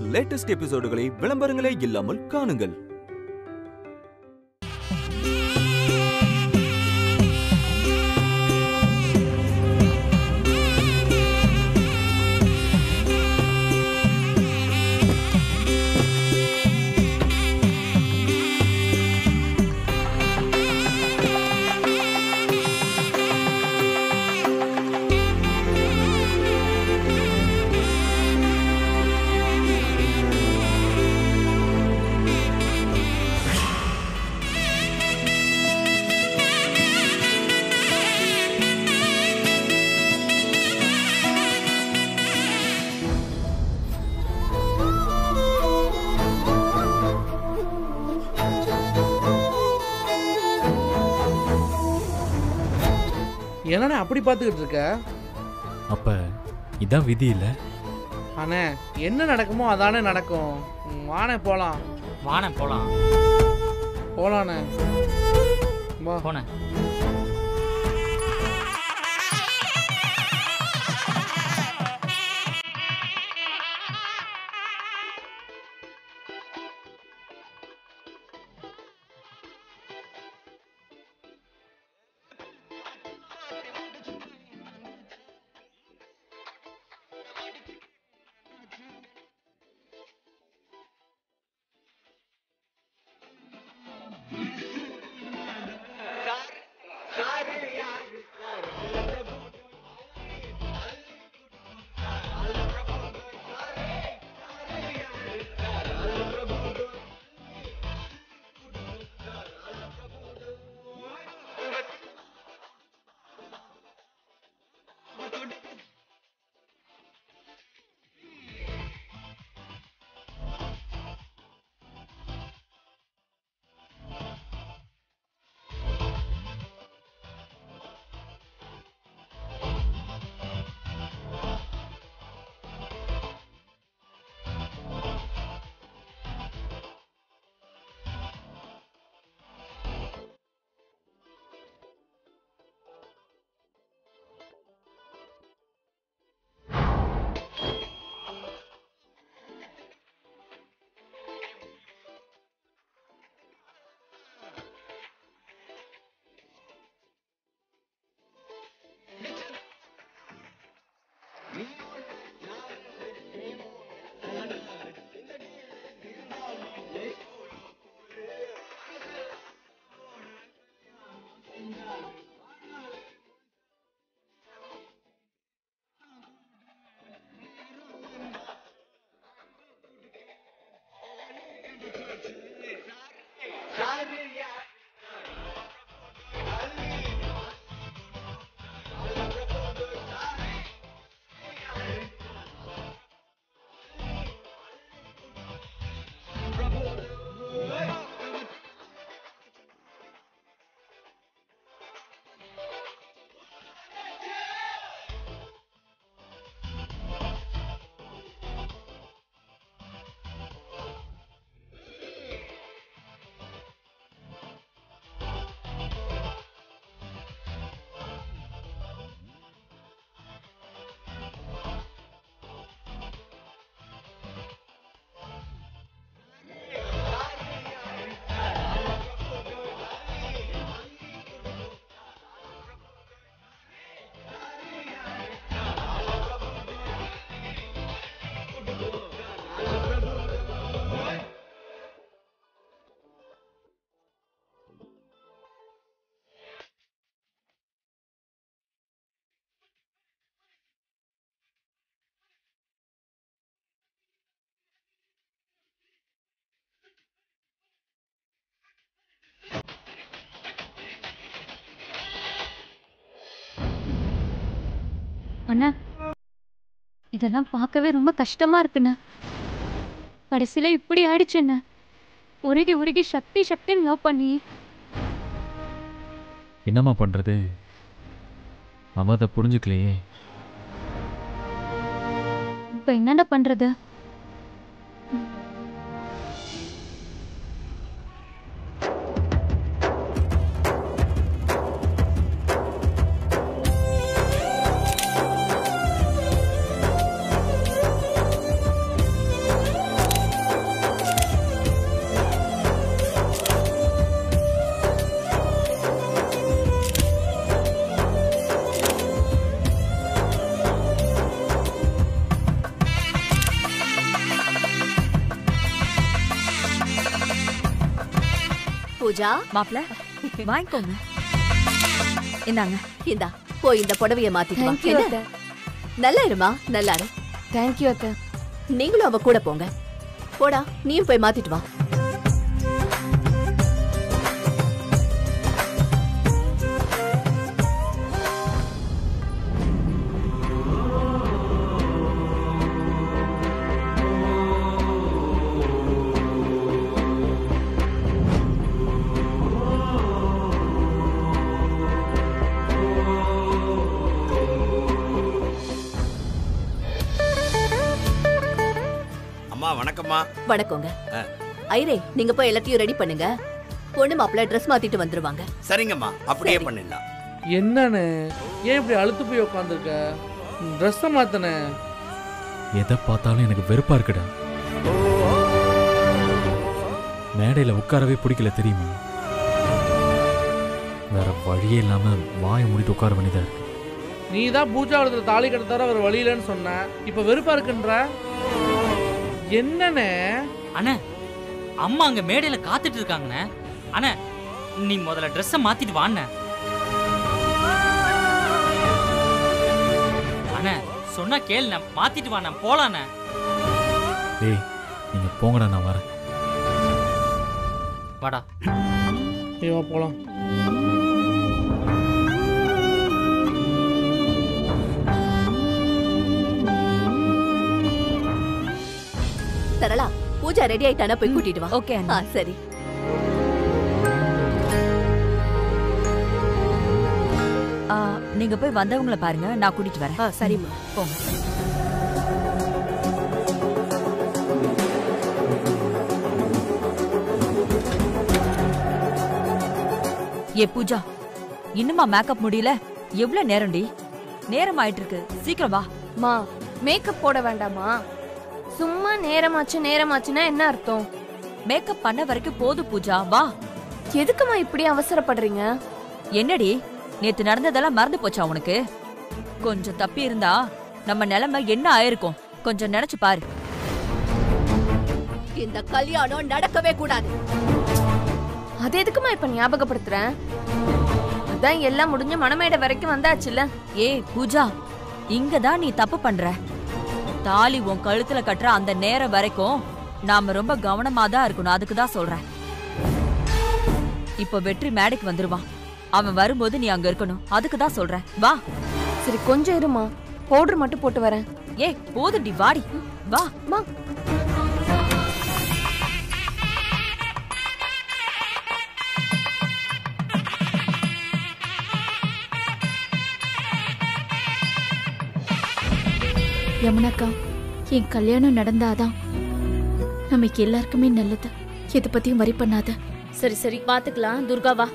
Latest எபிசோடுகளை விளம்பரங்களே இல்லாமல் காணுங்கள் என்னண்ணே அப்படி பார்த்துக்கிட்டு இருக்க அப்ப இதான் விதி இல்ல அண்ணே என்ன நடக்குமோ அதானே நடக்கும் ம், வாண்ணே போகலாம் வாண போலாம் போகலாண்ணே வா போன அண்ணா இதெல்லாம் பார்க்கவே ரொம்ப கஷ்டமா இருக்குண்ணா கடைசியில இப்படி ஆயிடுச்சுண்ணா உருகி உருகி சக்தி சக்தின்னு லவ் பண்ணி என்னம்மா பண்றது அவ அதை புரிஞ்சுக்கலையே இப்ப என்னடா பண்றது ஆ பூஜா மாப்ள வாங்கிக்கோங்க இந்தாங்க இந்தா போய் இந்த புடவைய மாத்திட்டு வா தேங்க்யூ என்ன? அத்தை நல்லா இருமா நல்லா இரு தேங்க்யூ அத்தை நீங்களும் அவ கூட போங்க போடா நீயும் போய் மாத்திட்டு வா அம்மா வணக்கம்மா வணக்கங்க ஆ. ஐரே நீங்க போய் எல்லாத்தையும் ரெடி பண்ணுங்க பொண்ணு மாப்பிள்ள ட்ரெஸ் மாத்திட்டு வந்துருவாங்க சரிங்கம்மா அப்படியே சரி. பண்ணிடலாம் என்னன்னு ஏன் இப்படி அழுத்து போய் உட்காந்துருக்க ட்ரெஸ்ஸை மாத்தனே எதை பார்த்தாலும் எனக்கு வெறுப்பா இருக்குடா மேடையில் உட்காரவே பிடிக்கல தெரியுமா வேற வழியே இல்லாம வாயை மூடிட்டு உட்கார வேண்டியதா இருக்கு நீ தான் பூஜா இடத்துல தாலி கட்டத்தார அவர் வழியிலன்னு சொன்ன இப்ப வெறுப்பா இருக்குன்ற என்னண்ணே அண்ணே அம்மா அங்க மேடையில காத்துட்டு இருக்காங்கண்ணே அண்ணே நீ முதல்ல ட்ரெஸ்ஸை மாத்திட்டு வாண்ணே அண்ணே சொன்னா கேளுண்ணே மாத்திட்டு வாண்ணே போலாண்ணே ஏய் நீங்க போங்கடா நான் வரேன் வாடா ஐயோ போலாம் சரளா பூஜா ரெடி ஆயிட்டானா போய் கூட்டிட்டு வா ஓகே ஆ சரி ஆ, நீங்க போய் வந்தவங்கள பாருங்க நான் கூட்டிட்டு வரேன் ஆ சரிம்மா போங்க ஏ பூஜா இன்னுமா மேக்கப் முடியல எவ்வளவு நேரம்டி நேரம் ஆயிட்டு இருக்கு சீக்கிரம் வா மா மேக்கப் போட வேண்டாமா சும்மா நேரமாச்சு நேரமாச்சுன்னா என்ன அர்த்தம் மேக்கப் பண்ண வரைக்கும் போதும் பூஜா வா எதுக்குமா இப்படி அவசரப்படுறீங்க என்னடி நேத்து நடந்ததெல்லாம் மறந்து போச்சா உனக்கு கொஞ்சம் தப்பி இருந்தா நம்ம நிலைமை என்ன ஆயிருக்கும் கொஞ்சம் நினைச்சு பாரு இந்த கல்யாணம் நடக்கவே கூடாது அது எதுக்குமா இப்ப ஞாபகப்படுத்துறேன் அதான் எல்லாம் முடிஞ்சு மணமேடை வரைக்கும் வந்தாச்சுல்ல ஏய் பூஜா இங்கதான் நீ தப்பு பண்ற தாலி உன் கழுத்துல கட்டுற அந்த நேரம் வரைக்கும் நாம ரொம்ப கவனமா தான் இருக்கணும் அதுக்கு தான் சொல்றேன் இப்போ வெற்றி மேடைக்கு வந்துருவான் அவன் வரும்போது நீ அங்க இருக்கணும் அதுக்கு தான் சொல்றேன் வா சரி கொஞ்சம் இருமா பவுடர் மட்டும் போட்டு வரேன் ஏய் போதும்டி வாடி வா மா யமுனாக்கா என் கல்யாணம் நடந்தாதான் நமக்கு எல்லாருக்குமே நல்லது எதை பத்தியும் வரி பண்ணாத சரி சரி பாத்துக்கலாம் துர்கா வா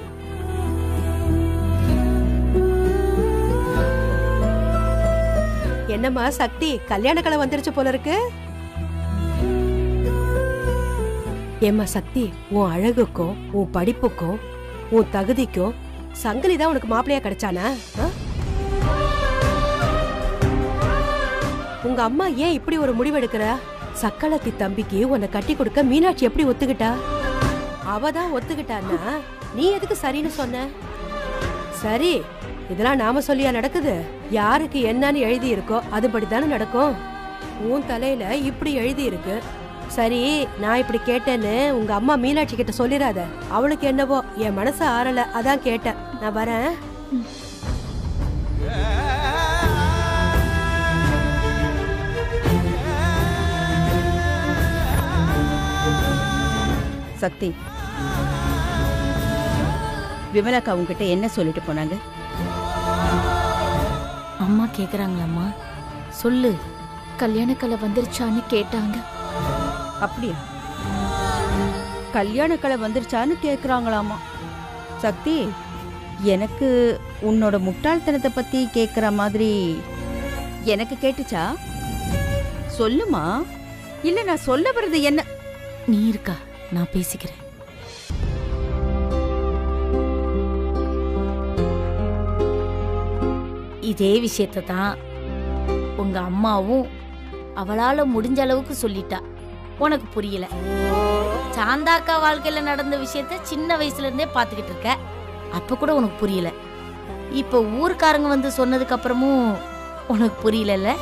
என்னம்மா சக்தி கல்யாண கலை வந்துருச்சு போல இருக்கு ஏம்மா சக்தி உன் அழகுக்கும் உன் படிப்புக்கும் உன் தகுதிக்கும் சங்கிலி தான் உனக்கு மாப்பிள்ளையா கிடைச்சானா ஆ? உங்க அம்மா ஏன் இப்படி ஒரு முடிவெடுக்கிறா சக்களத்தி தம்பிக்கு உன்னை கட்டி கொடுக்க மீனாட்சி எப்படி ஒத்துக்கிட்டா அவ தான் ஒத்துக்கிட்டான்னா நீ எதுக்கு சரின்னு சொன்ன சரி இதெல்லாம் நாம சொல்லியா நடக்குது யாருக்கு என்னன்னு எழுதி இருக்கோ அதுபடி தானே நடக்கும் உன் தலையில இப்படி எழுதி இருக்கு சரி நான் இப்படி கேட்டேன்னு உங்க அம்மா மீனாட்சி கிட்ட சொல்லிடாத அவளுக்கு என்னவோ என் மனசு ஆறல அதான் கேட்டேன் நான் வரேன் சக்தி விமலாக்கா உங்ககிட்ட என்ன சொல்லிட்டு போனாங்க அம்மா கேக்குறாங்களாம்மா சொல்லு கல்யாண கலை வந்துருச்சான்னு கேட்டாங்க அப்படியா கல்யாண கலை வந்துருச்சான்னு கேக்குறாங்களாமா சக்தி எனக்கு உன்னோட முட்டாள்தனத்தை பத்தி கேக்குற மாதிரி எனக்கு கேட்டுச்சா சொல்லுமா இல்ல நான் சொல்ல வர்றது என்ன நீ இருக்கா நான் பேசிக்கிறேன் இதே விஷயத்தை தான் உங்க அம்மாவும் அவளால முடிஞ்ச அளவுக்கு சொல்லிட்டா உனக்கு புரியல சாந்தாக்கா வாழ்க்கையில நடந்த விஷயத்த சின்ன வயசுல இருந்தே பாத்துக்கிட்டு இருக்க அப்ப கூட உனக்கு புரியல இப்ப ஊர்க்காரங்க வந்து சொன்னதுக்கு அப்புறமும் உனக்கு புரியலல்ல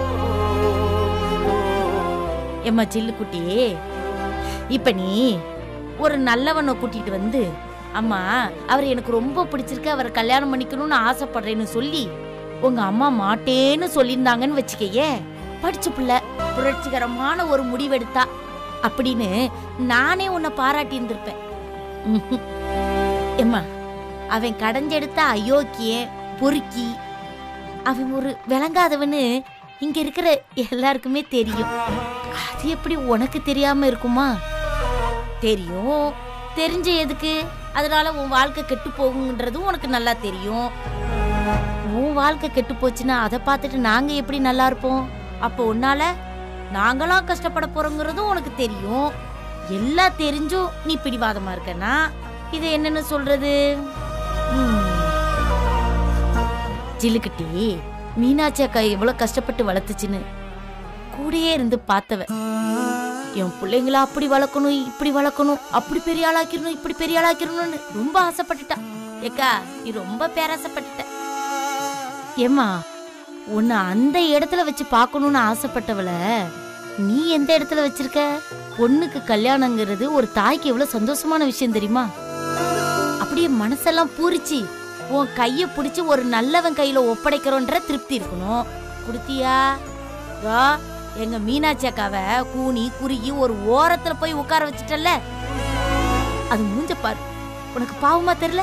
ஏம்மா சில்லுக்குட்டி இப்ப நீ ஒரு நல்லவனை கூட்டிட்டு வந்து அம்மா அவர் எனக்கு ரொம்ப பிடிச்சிருக்கு அவரை கல்யாணம் பண்ணிக்கணும்னு ஆசைப்படுறேன்னு சொல்லி உங்க அம்மா மாட்டேன்னு சொல்லியிருந்தாங்கன்னு வச்சுக்கையே படிச்ச புள்ள புரட்சிகரமான ஒரு முடிவெடுத்தா அப்படின்னு நானே உன்னை பாராட்டி இருந்திருப்பேன் ம்ஹும். எம்மா அவன் கடைஞ்செடுத்த அயோக்கியன் பொறுக்கி அவன் ஒரு விளங்காதவன்னு இங்க இருக்கிற எல்லாருக்குமே தெரியும் அது எப்படி உனக்கு தெரியாம இருக்குமா தெரியும் தெரிஞ்ச எதுக்கு அதனால உன் வாழ்க்கை கெட்டு போகுன்றதும் உனக்கு நல்லா தெரியும் உன் வாழ்க்கை கெட்டு போச்சுன்னா அதை பார்த்துட்டு நாங்க எப்படி நல்லா இருப்போம் அப்போ உன்னால நாங்களாம் கஷ்டப்பட போறோங்கிறதும் உனக்கு தெரியும் எல்லாம் தெரிஞ்சும் நீ பிடிவாதமா இருக்கனா இது என்னன்னு சொல்றது ம். ஜில்லுக்குட்டி மீனாட்சி அக்கா எவ்வளவு கஷ்டப்பட்டு வளர்த்துச்சுன்னு கூடயே இருந்து பார்த்தவ என் பிள்ளைங்கள அப்படி வளர்க்கணும் இப்படி வளர்க்கணும் அப்படி பெரிய ஆளாக்கிடணும் இப்படி பெரிய ஆளாக்கிடணும்னு ரொம்ப ஆசைப்பட்டுட்டா ஏக்கா நீ ரொம்ப பேராசைப்பட்டுட்ட ஏம்மா உன்னை அந்த இடத்துல வச்சு பார்க்கணும்னு ஆசைப்பட்டவள நீ எந்த இடத்துல வச்சிருக்க பொண்ணுக்கு கல்யாணங்கிறது ஒரு தாய்க்கு எவ்வளவு சந்தோஷமான விஷயம் தெரியுமா அப்படியே மனசெல்லாம் பூரிச்சு உன் கைய பிடிச்சு ஒரு நல்லவன் கையில ஒப்படைக்கிறோன்ற திருப்தி இருக்கணும் கொடுத்தியா இதோ, எங்க மீனாட்சி அக்காவை கூனி குறுகி ஒரு ஓரத்துல போய் உட்கார வச்சுட்டல்ல அது மூஞ்ச பாரு உனக்கு பாவமா தெரியல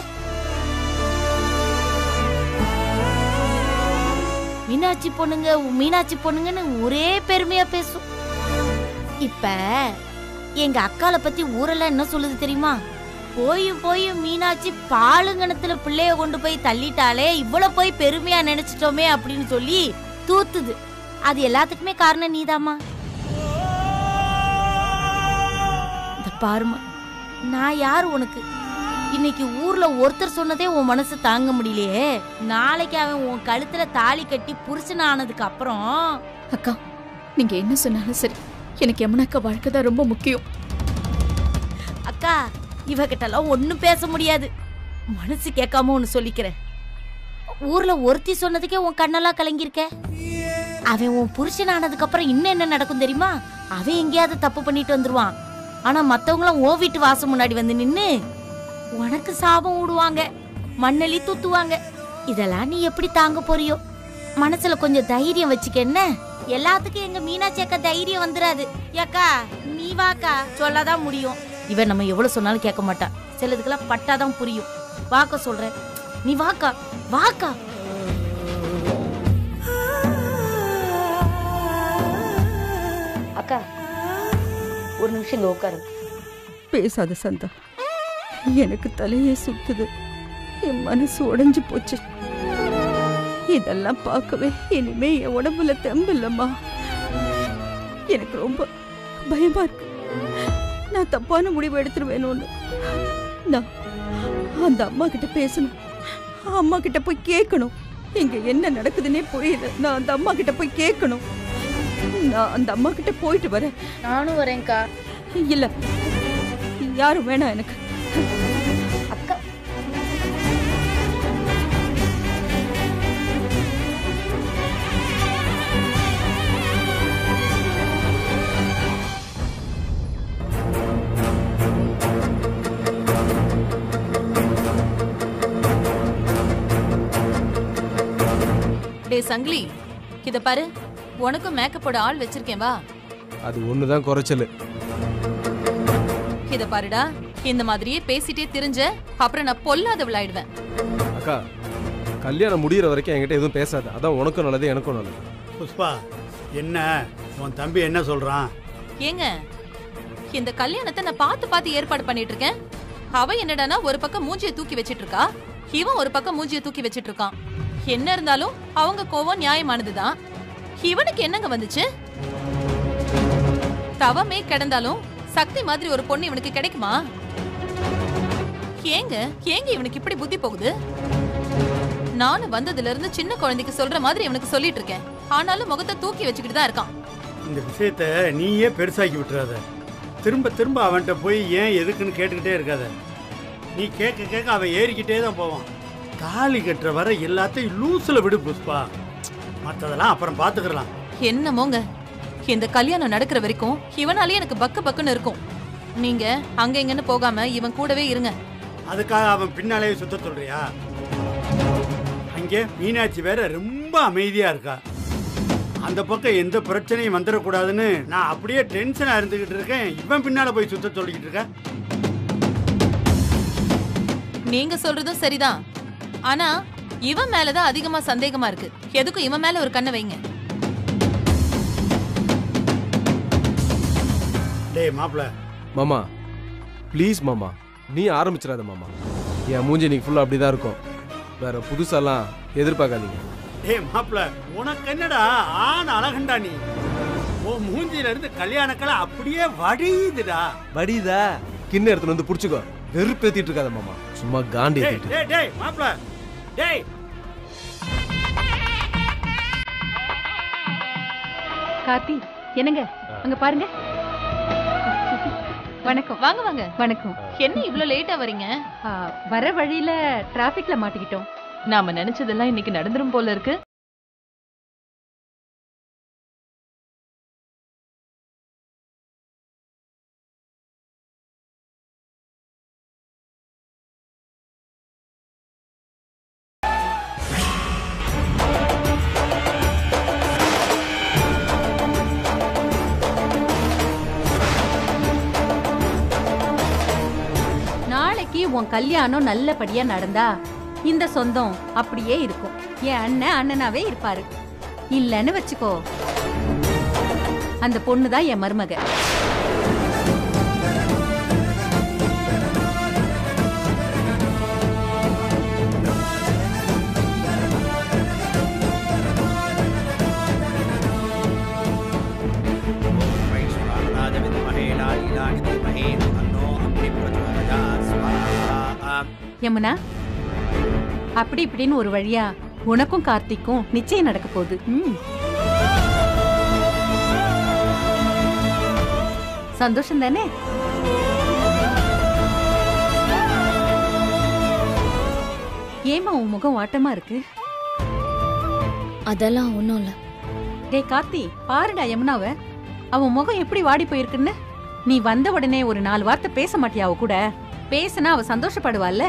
மீனாட்சி பொண்ணுங்க மீனாட்சி பொண்ணுங்கன்னு ஒரே பெருமையா பேசும் இப்ப எங்க அக்கால பத்தி ஊரெல்லாம் என்ன சொல்லுது தெரியுமா போய் போய் மீனாட்சி பாலுங்கணத்துல பிள்ளைய கொண்டு போய் தள்ளிட்டாலே இவ்வளவு போய் பெருமையா நினைச்சிட்டோமே அப்படின்னு சொல்லி தூத்துது அது எல்லாத்துக்குமே காரணம் நீதாம்மா இந்த பாருமா நான் யார் உனக்கு இன்னைக்கு ஊர்ல ஒருத்தர் சொன்னதே உன் மனசு தாங்க முடியலையே நாளைக்கு அவன் உன் கழுத்துல தாலி கட்டி புருஷன் ஆனதுக்கு அப்புறம் அக்கா நீங்க என்ன சொன்னாலும் சரி எனக்கு யமுனாக்கா வாழ்க்கை தான் ரொம்ப முக்கியம் அக்கா இவகிட்டலாம் ஒன்றும் பேச முடியாது மனசு கேட்காம ஒன்று சொல்லிக்கிறேன் ஊர்ல ஒருத்தி சொன்னதுக்கே உன் கண்ணெல்லாம் கலங்கியிருக்க அவன் உன் புருஷன் ஆனதுக்கு அப்புறம் இன்னும் என்ன நடக்கும் தெரியுமா அவன் எங்கேயாவது தப்பு பண்ணிட்டு வந்துருவான் ஆனா மத்தவங்களாம் ஓ வீட்டு வாசம் முன்னாடி வந்து நின்னு உனக்கு சாபம் விடுவாங்க மண்ணெளி தூத்துவாங்க இதெல்லாம் நீ எப்படி தாங்க போறியோ மனசுல கொஞ்சம் தைரியம் வச்சுக்க என்ன எல்லாத்துக்கும் எங்க மீனாட்சி அக்கா தைரியம் வந்துராது ஏக்கா நீ வாக்கா சொல்லாதான் முடியும் இவன் நம்ம எவ்வளவு சொன்னாலும் கேட்க மாட்டா சிலதுக்கெல்லாம் பட்டாதான் புரியும் வாக்க சொல்றேன் நீ வாக்கா வாக்கா அக்கா ஒரு நிமிஷம் இங்க உட்காரு பேசாத சந்தா எனக்கு தலையே சுத்துது என் மனசு உடைஞ்சு போச்சு இதெல்லாம் பார்க்கவே இனிமே என் உடம்புல தெம்பு இல்லம்மா எனக்கு ரொம்ப பயமா இருக்கு நான் தப்பான முடிவு எடுத்துருவேணும்னு நான் அந்த அம்மா கிட்ட பேசணும் அம்மா கிட்ட போய் கேட்கணும் இங்க என்ன நடக்குதுன்னே புரியல நான் அந்த அம்மா கிட்ட போய் கேட்கணும் நான் அந்த அம்மா கிட்ட போயிட்டு வரேன் நானும் வரேன்க்கா இல்ல யாரும் வேணாம் எனக்கு அக்கா டே சங்கிலி இத பாரு உனக்கும் மேக்கப் போட ஆள் வச்சிருக்கேன் வா அது ஒண்ணுதான் குறைச்சல் இத பாருடா இந்த மாதிரியே பேசிட்டே திரிஞ்ச அப்புறம் நான் பொல்லாத விளையாடுவேன் அக்கா கல்யாணம் முடியிற வரைக்கும் என்கிட்ட எதுவும் பேசாத அதான் உனக்கும் நல்லது எனக்கும் நல்லது புஷ்பா என்ன உன் தம்பி என்ன சொல்றான் ஏங்க இந்த கல்யாணத்தை நான் பார்த்து பார்த்து ஏற்பாடு பண்ணிட்டு இருக்கேன் அவ என்னடானா ஒரு பக்கம் மூஞ்சியை தூக்கி வச்சிட்டு இருக்கா இவன் ஒரு பக்கம் மூஞ்சியை தூக்கி வச்சிட்டு இருக்கான் என்ன இருந்தாலும் அவங்க கோவம் நியாயமானதுதான் இவனுக்கு என்னங்க வந்துச்சு தவமே கிடந்தாலும் சக்தி மாதிரி ஒரு பொண்ணு இவனுக்கு கிடைக்குமா ஏங்க ஏங்க இவனுக்கு இப்படி புத்தி போகுது நானும் வந்ததுல இருந்து சின்ன குழந்தைக்கு சொல்ற மாதிரி இவனுக்கு சொல்லிட்டு இருக்கேன் ஆனாலும் முகத்தை தூக்கி வச்சுக்கிட்டு தான் இருக்கான் இந்த விஷயத்த நீயே பெருசாக்கி விட்டுறாத திரும்ப திரும்ப அவன்கிட்ட போய் ஏன் எதுக்குன்னு கேட்டுக்கிட்டே இருக்காத நீ கேட்க கேட்க அவன் ஏறிக்கிட்டே தான் போவான் தாலி கட்டுற வரை எல்லாத்தையும் லூஸில் விடு புஷ்பா மற்றதெல்லாம் அப்புறம் பார்த்துக்கலாம் என்னமோங்க இந்த கல்யாணம் நடக்கிற வரைக்கும் இவனாலே எனக்கு பக்கு பக்குன்னு இருக்கும் நீங்க அங்க இங்கன்னு போகாம இவன் கூடவே இருங்க அதுக்காக அவன் பின்னாலே சுத்த சொல்றியா அங்கே மீனாட்சி வேற ரொம்ப அமைதியா இருக்கா அந்த பக்கம் எந்த பிரச்சனையும் வந்துடக்கூடாதுன்னு நான் அப்படியே டென்ஷனா இருந்துகிட்டு இருக்கேன் இவன் பின்னால போய் சுத்த சொல்லிக்கிட்டு இருக்க நீங்க சொல்றதும் சரிதான் ஆனா இவன் மேலதான் அதிகமா சந்தேகமா இருக்கு எதுக்கும் இவன் மேல ஒரு கண்ணை வைங்க டேய் மாப்பிள மாமா ப்ளீஸ் மாமா நீ ஆரம்பிச்சிடாத மாமா என் மூஞ்சி இன்னைக்கு ஃபுல்லாக அப்படி தான் இருக்கும் வேற புதுசாலாம் எதிர்பார்க்காதீங்க டேய் மாப்பிள உனக்கு என்னடா ஆண் அழகண்டா நீ உன் மூஞ்சில இருந்து கல்யாணக்கலை அப்படியே வடியுதுடா வடிதா கிண்ண எடுத்துன்னு வந்து பிடிச்சிக்கோ வெறுப்பேத்திட்டு இருக்காத மாமா சும்மா காண்டி டேய் ஏத்திட்டு டேய் டேய் மாப்பிள டேய் கார்த்தி என்னங்க அங்க பாருங்க வணக்கம் வாங்க வாங்க வணக்கம் என்ன இவ்ளோ லேட்டா வரீங்க ஆ, வர வழியில டிராபிக்ல மாட்டிக்கிட்டோம் நாம நினைச்சதெல்லாம் இன்னைக்கு நடந்துரும் போல இருக்கு நாளைக்கு உன் கல்யாணம் நல்லபடியா நடந்தா இந்த சொந்தம் அப்படியே இருக்கும் என் அண்ணன் அண்ணனாவே இருப்பாரு இல்லன்னு வச்சுக்கோ அந்த பொண்ணு தான் என் மருமக யமுனா அப்படி இப்படின்னு ஒரு வழியா உனக்கும் கார்த்திக்கும் நிச்சயம் நடக்க போகுது ம். சந்தோஷம் தானே ஏமா உன் முகம் வாட்டமா இருக்கு அதெல்லாம் ஒன்றும் இல்லை டேய் கார்த்தி பாருடா யமுனாவ அவன் முகம் எப்படி வாடி போயிருக்குன்னு நீ வந்த உடனே ஒரு நாலு வார்த்தை பேச மாட்டியா அவ கூட பேசினா அவ சந்தோஷப்படுவாள்ல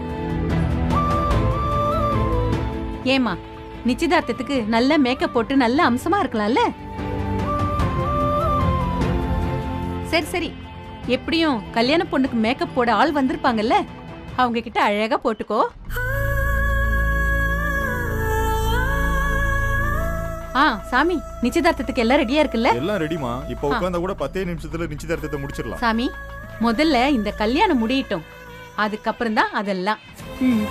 ஏமா நிச்சயதார்த்தத்துக்கு நல்ல மேக்கப் போட்டு நல்ல அம்சமா இருக்கலாம்ல சரி சரி எப்படியும் கல்யாண பொண்ணுக்கு மேக்கப் போட ஆள் வந்திருப்பாங்கல்ல அவங்க கிட்ட அழகா போட்டுக்கோ ஆ சாமி நிச்சயதார்த்தத்துக்கு எல்லாம் ரெடியா இருக்குல்ல எல்லாம் ரெடிமா இப்ப ஆ. உட்கார்ந்தா கூட பத்தே நிமிஷத்துல நிச்சயதார்த்தத்தை முடிச்சிடலாம் சாமி முதல்ல இந்த கல்யாணம் முடியட்டும் அதுக்கப்புறம் தான் அதெல்லாம் ம்.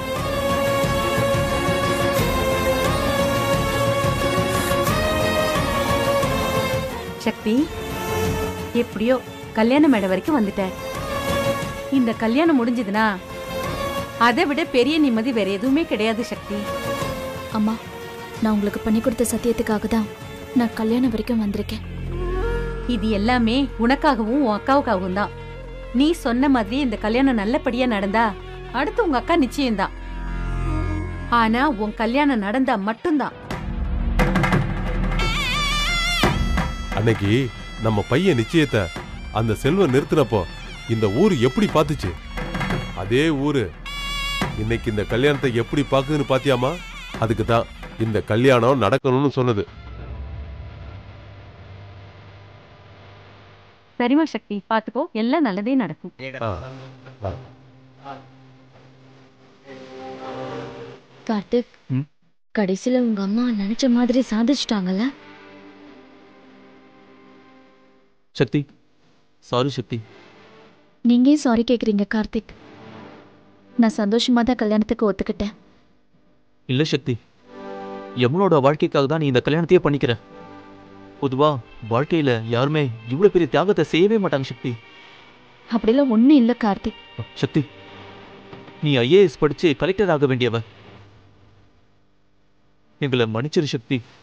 சக்தி எப்படியோ கல்யாண மேடை வரைக்கும் வந்துட்ட இந்த கல்யாணம் முடிஞ்சதுன்னா அதை விட பெரிய நிம்மதி வேற எதுவுமே கிடையாது சக்தி அம்மா நான் உங்களுக்கு பண்ணி கொடுத்த சத்தியத்துக்காக தான் நான் கல்யாணம் வரைக்கும் வந்திருக்கேன் இது எல்லாமே உனக்காகவும் உன் அக்காவுக்காகவும் தான் நீ சொன்ன மாதிரி இந்த கல்யாணம் நல்லபடியா நடந்தா அடுத்து உங்க அக்கா நிச்சயம்தான் ஆனா உன் கல்யாணம் நடந்தா மட்டும்தான் அன்னைக்கு நம்ம பையன் நிச்சயத்தை அந்த செல்வம் நிறுத்தினப்போ இந்த ஊர் எப்படி பார்த்துச்சு அதே ஊரு இன்னைக்கு இந்த கல்யாணத்தை எப்படி பாக்குதுன்னு பாத்தியாமா அதுக்கு தான் இந்த கல்யாணம் நடக்கணும்னு சொன்னது சரிமா சக்தி பாத்துக்கோ எல்லாம் நல்லதே நடக்கும் ஆ, ஆ. கார்த்திக் கடைசியில உங்க அம்மா நினைச்ச மாதிரி சாதிச்சிட்டாங்கல்ல சக்தி சாரி சக்தி நீங்க ஏன் சாரி கேக்குறீங்க கார்த்திக் நான் சந்தோஷமா தான் கல்யாணத்துக்கு ஒத்துக்கிட்டேன் இல்ல சக்தி யமுனோட வாழ்க்கைக்காக தான் நீ இந்த கல்யாணத்தையே பண்ணிக்கிற பொதுவா வாழ்க்கையில யாருமே இவ்வளவு பெரிய தியாகத்தை செய்யவே மாட்டாங்க சக்தி அப்படிலாம் ஒண்ணும் இல்ல கார்த்திக் சக்தி நீ ஐஏஎஸ் படிச்சு கலெக்டர் ஆக வேண்டியவ எங்களை மன்னிச்சிரு சக்தி